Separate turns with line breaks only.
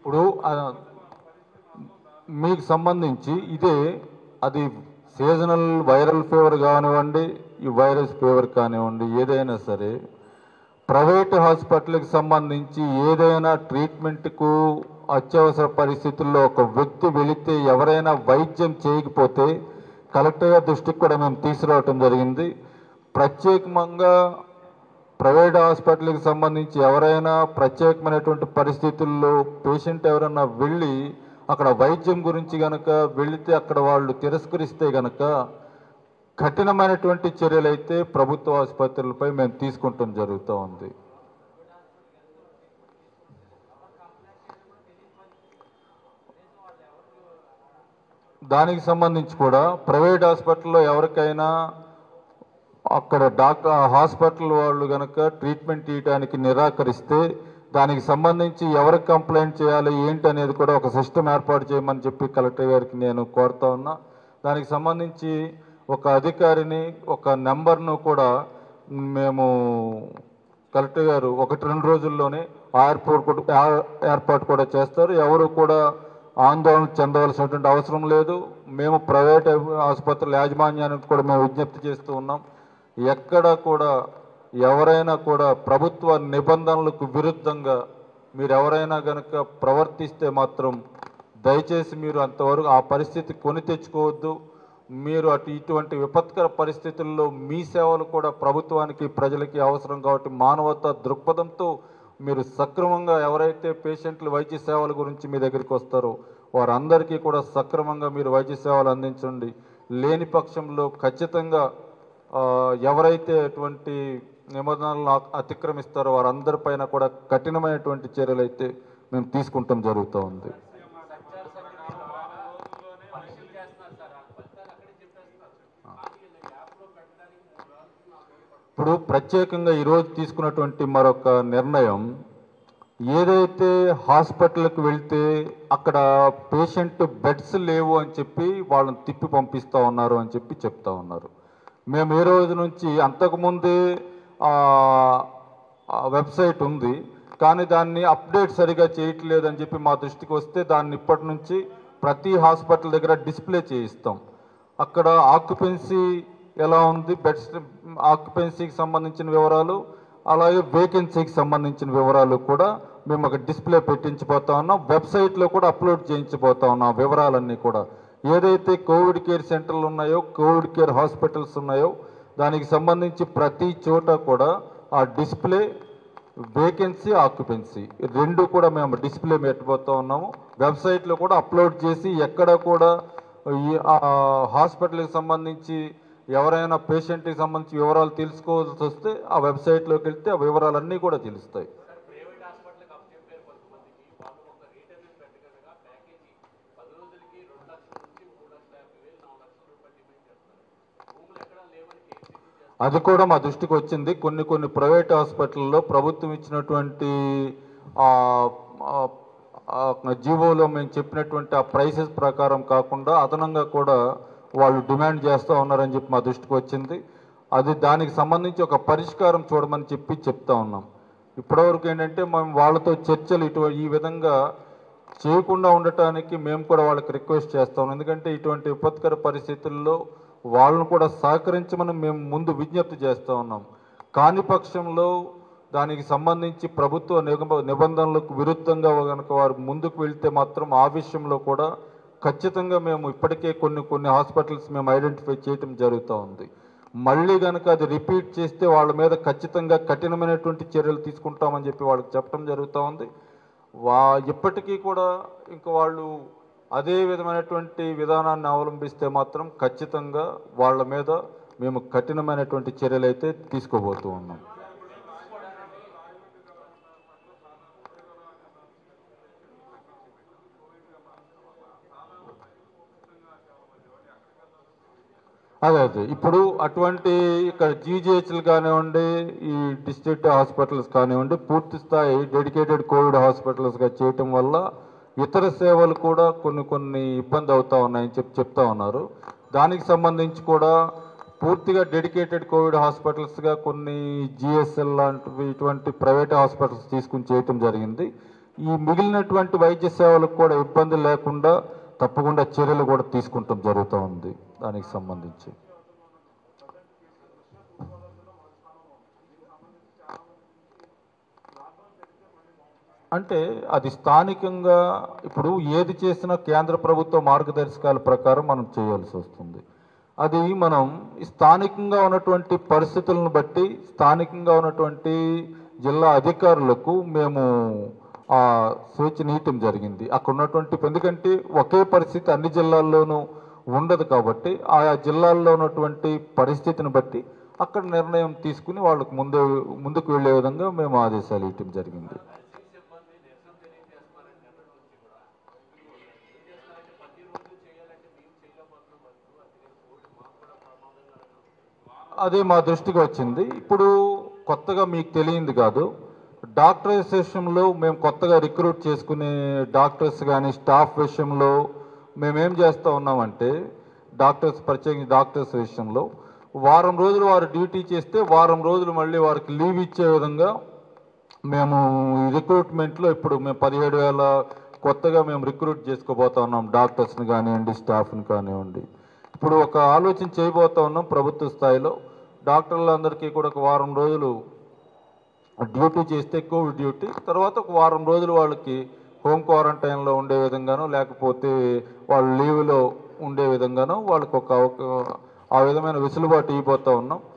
ఇప్పుడు ఆ, మీకు సంబంధించి ఇదే అది సీజనల్ వైరల్ ఫీవర్ కానివ్వండి ఈ వైరస్ ఫీవర్ కానివ్వండి ఏదైనా సరే ప్రైవేట్ హాస్పిటల్కి సంబంధించి ఏదైనా ట్రీట్మెంట్కు అత్యవసర పరిస్థితుల్లో ఒక వ్యక్తి వెళితే ఎవరైనా వైద్యం చేయకపోతే కలెక్టర్ గారి దృష్టికి కూడా మేము తీసుకురావటం జరిగింది ప్రత్యేకంగా ప్రైవేట్ హాస్పిటల్కి సంబంధించి ఎవరైనా ప్రత్యేకమైనటువంటి పరిస్థితుల్లో పేషెంట్ ఎవరైనా వెళ్ళి అక్కడ వైద్యం గురించి గనక వెళితే అక్కడ వాళ్ళు తిరస్కరిస్తే గనక కఠినమైనటువంటి చర్యలు అయితే ప్రభుత్వ ఆసుపత్రులపై మేము తీసుకుంటాం జరుగుతూ ఉంది దానికి సంబంధించి కూడా ప్రైవేట్ హాస్పిటల్లో ఎవరికైనా అక్కడ డాక్టర్ హాస్పిటల్ వాళ్ళు కనుక ట్రీట్మెంట్ ఇవ్వడానికి నిరాకరిస్తే దానికి సంబంధించి ఎవరికి కంప్లైంట్ చేయాలి ఏంటి అనేది కూడా ఒక సిస్టమ్ ఏర్పాటు చేయమని చెప్పి కలెక్టర్ గారికి నేను కోరుతా ఉన్నా దానికి సంబంధించి ఒక అధికారిని ఒక నెంబర్ను కూడా మేము కలెక్టర్ గారు ఒకటి రెండు రోజుల్లోనే ఏర్పాటు కూడా ఏర్పాటు కూడా చేస్తారు ఎవరు కూడా ఆందోళన చెందవలసినటువంటి అవసరం లేదు మేము ప్రైవేట్ ఆసుపత్రుల యాజమాన్యానికి కూడా మేము విజ్ఞప్తి చేస్తూ ఉన్నాం ఎక్కడ కూడా ఎవరైనా కూడా ప్రభుత్వ నిబంధనలకు విరుద్ధంగా మీరు ఎవరైనా కనుక ప్రవర్తిస్తే మాత్రం దయచేసి మీరు అంతవరకు ఆ పరిస్థితి కొని తెచ్చుకోవద్దు మీరు అటు ఇటువంటి విపత్కర పరిస్థితుల్లో మీ సేవలు కూడా ప్రభుత్వానికి ప్రజలకి అవసరం కాబట్టి మానవతా దృక్పథంతో మీరు సక్రమంగా ఎవరైతే పేషెంట్లు వైద్య సేవల గురించి మీ దగ్గరికి వస్తారో వారందరికీ కూడా సక్రమంగా మీరు వైద్య సేవలు అందించండి లేని పక్షంలో ఖచ్చితంగా ఆ, ఎవరైతే అటువంటి నిబంధనలను అ- అతిక్రమిస్తారో వారందరిపైన కూడా కఠినమైనటువంటి చర్యలు అయితే మేము తీసుకుంటాం జరుగుతూ ఉంది ఇప్పుడు ప్రత్యేకంగా ఈరోజు తీసుకున్నటువంటి మరొక నిర్ణయం ఏదైతే హాస్పిటల్కి వెళ్తే అక్కడ పేషెంట్ బెడ్స్ లేవు అని చెప్పి వాళ్ళని తిప్పి పంపిస్తూ ఉన్నారు అని చెప్పి చెప్తా ఉన్నారు మేము ఈ రోజు నుంచి అంతకుముందే ఆ, ఆ వెబ్సైట్ ఉంది కానీ దాన్ని అప్డేట్ సరిగా చేయట్లేదని చెప్పి మా దృష్టికి వస్తే దాన్ని ఇప్పటి నుంచి ప్రతి హాస్పిటల్ దగ్గర డిస్ప్లే చేయిస్తాం అక్కడ ఆక్యుపెన్సీ ఎలా ఉంది బెడ్స్ ఆక్యుపెన్సీకి సంబంధించిన వివరాలు అలాగే వేకెన్సీకి సంబంధించిన వివరాలు కూడా మేము అక్కడ డిస్ప్లే పెట్టించిపోతా ఉన్నాం వెబ్సైట్లో కూడా అప్లోడ్ చేయించిపోతా ఉన్నాం ఆ వివరాలన్నీ కూడా ఏదైతే కోవిడ్ కేర్ సెంటర్లు ఉన్నాయో కోవిడ్ కేర్ హాస్పిటల్స్ ఉన్నాయో దానికి సంబంధించి ప్రతి చోట కూడా ఆ డిస్ప్లే వేకెన్సీ ఆక్యుపెన్సీ రెండు కూడా మేము డిస్ప్లే పెట్టబోతా ఉన్నాము వెబ్సైట్లో కూడా అప్లోడ్ చేసి ఎక్కడ కూడా ఈ ఆ హాస్పిటల్కి సంబంధించి ఎవరైనా పేషెంట్కి సంబంధించి వివరాలు తెలుసుకోవాల్సి వస్తే ఆ వెబ్సైట్లోకి వెళ్తే ఆ వివరాలన్నీ కూడా తెలుస్తాయి
ప్రైవేట్ హాస్పిటల్కి అప్పచెప్పారు కొంతమందికి వాళ్ళు ఒక రేట్ అనేది పెట్టగలగా ప్యాకేజీ పది రోజులకి రెండు లక్షల నుంచి మూడు లక్షల యాభై వేలు నాలుగు లక్షల రూపాయలు డిమాండ్ చేస్తారు రూములు ఎక్కడా లేవని కేసీసీ చేస్తారు
అది కూడా మా దృష్టికి వచ్చింది కొన్ని కొన్ని ప్రైవేట్ హాస్పిటల్లో ప్రభుత్వం ఇచ్చినటువంటి ఆ, ఆ, ఆ జీవోలో మేము చెప్పినటువంటి ఆ ప్రైసెస్ ప్రకారం కాకుండా అదనంగా కూడా వాళ్ళు డిమాండ్ చేస్తూ ఉన్నారని చెప్పి మా దృష్టికి వచ్చింది అది దానికి సంబంధించి ఒక పరిష్కారం చూడమని చెప్పి చెప్తా ఉన్నాం ఇప్పటివరకు ఏంటంటే మేము వాళ్ళతో చర్చలు ఇటు ఈ విధంగా చేయకుండా ఉండటానికి మేము కూడా వాళ్ళకి రిక్వెస్ట్ చేస్తాం ఎందుకంటే ఇటువంటి విపత్కర పరిస్థితుల్లో వాళ్ళను కూడా సహకరించమని మేము ముందు విజ్ఞప్తి చేస్తూ ఉన్నాం కాని పక్షంలో దానికి సంబంధించి ప్రభుత్వ నిగమ- నిబంధనలకు విరుద్ధంగా కనుక వారు ముందుకు వెళ్తే మాత్రం ఆ విషయంలో కూడా ఖచ్చితంగా మేము ఇప్పటికే కొన్ని కొన్ని హాస్పిటల్స్ మేము ఐడెంటిఫై చేయటం జరుగుతూ ఉంది మళ్ళీ కనుక అది రిపీట్ చేస్తే వాళ్ళ మీద ఖచ్చితంగా కఠినమైనటువంటి చర్యలు తీసుకుంటామని చెప్పి వాళ్ళకి చెప్పడం జరుగుతూ ఉంది వా ఇప్పటికీ కూడా ఇంకా వాళ్ళు అదే విధమైనటువంటి విధానాన్ని అవలంబిస్తే మాత్రం ఖచ్చితంగా వాళ్ళ మీద మేము కఠినమైనటువంటి చర్యలు అయితే తీసుకోబోతూ ఉన్నాం అదే అదే ఇప్పుడు అటువంటి ఇక్కడ జీజీహెచ్లు కానివ్వండి ఈ డిస్ట్రిక్ట్ హాస్పిటల్స్ కానివ్వండి పూర్తి స్థాయి డెడికేటెడ్ కోవిడ్ హాస్పిటల్స్గా చేయటం వల్ల ఇతర సేవలు కూడా కొన్ని కొన్ని ఇబ్బంది అవుతా ఉన్నాయని చెప్పి చెప్తా ఉన్నారు దానికి సంబంధించి కూడా పూర్తిగా డెడికేటెడ్ కోవిడ్ హాస్పిటల్స్గా కొన్ని జిఎస్ఎల్ లాంటివి ఇటువంటి ప్రైవేట్ హాస్పిటల్స్ తీసుకుని చేయటం జరిగింది ఈ మిగిలినటువంటి వైద్య సేవలకు కూడా ఇబ్బంది లేకుండా తప్పకుండా చర్యలు కూడా తీసుకుంటాం జరుగుతూ ఉంది దానికి సంబంధించి అంటే అది స్థానికంగా ఇప్పుడు ఏది చేసినా కేంద్ర ప్రభుత్వ మార్గదర్శకాల ప్రకారం మనం చేయాల్సి వస్తుంది అది మనం స్థానికంగా ఉన్నటువంటి పరిస్థితులను బట్టి స్థానికంగా ఉన్నటువంటి జిల్లా అధికారులకు మేము ఆ సూచన ఇవ్వటం జరిగింది అక్కడ ఉన్నటువంటి ఎందుకంటే ఒకే పరిస్థితి అన్ని జిల్లాల్లోనూ ఉండదు కాబట్టి ఆయా జిల్లాల్లో ఉన్నటువంటి పరిస్థితిని బట్టి అక్కడ నిర్ణయం తీసుకుని వాళ్ళకు ముందు ముందుకు వెళ్ళే విధంగా మేము ఆదేశాలు ఇవ్వటం జరిగింది
సిబ్బంది నిరసన తెలియజేస్తున్నారని నిన్నటి నుంచి కూడా ఏం చేస్తారంటే ప్రతిరోజు చేయాలంటే మేము చేయలేకపోతున్నాం వరకు అందుకని కోవిడ్ మాకు కూడా ప్రమాదంగా ఉంది.
అదే మా దృష్టికి వచ్చింది ఇప్పుడు కొత్తగా మీకు తెలియంది కాదు డాక్టర్స్ విషయంలో మేము కొత్తగా రిక్రూట్ చేసుకునే డాక్టర్స్ కానీ స్టాఫ్ విషయంలో మేమేం చేస్తూ ఉన్నామంటే డాక్టర్స్ ప్రత్యేకించి డాక్టర్స్ విషయంలో వారం రోజులు వారు డ్యూటీ చేస్తే వారం రోజులు మళ్ళీ వారికి లీవ్ ఇచ్చే విధంగా మేము ఈ రిక్రూట్మెంట్లో ఇప్పుడు మేము పదిహేడు వేల కొత్తగా మేము రిక్రూట్ చేసుకోబోతా ఉన్నాం డాక్టర్స్ని కానివ్వండి స్టాఫ్ని కానివ్వండి ఇప్పుడు ఒక ఆలోచన చేయబోతా ఉన్నాం ప్రభుత్వ స్థాయిలో డాక్టర్లందరికీ కూడా ఒక వారం రోజులు డ్యూటీ చేస్తే కోవిడ్ డ్యూటీ తర్వాత ఒక వారం రోజులు వాళ్ళకి హోమ్ క్వారంటైన్లో ఉండే విధంగానో లేకపోతే వాళ్ళ లీవ్లో ఉండే విధంగానో వాళ్ళకి ఒక ఒక- ఆ విధమైన వెసులుబాటు ఇవ్వబోతా ఉన్నాం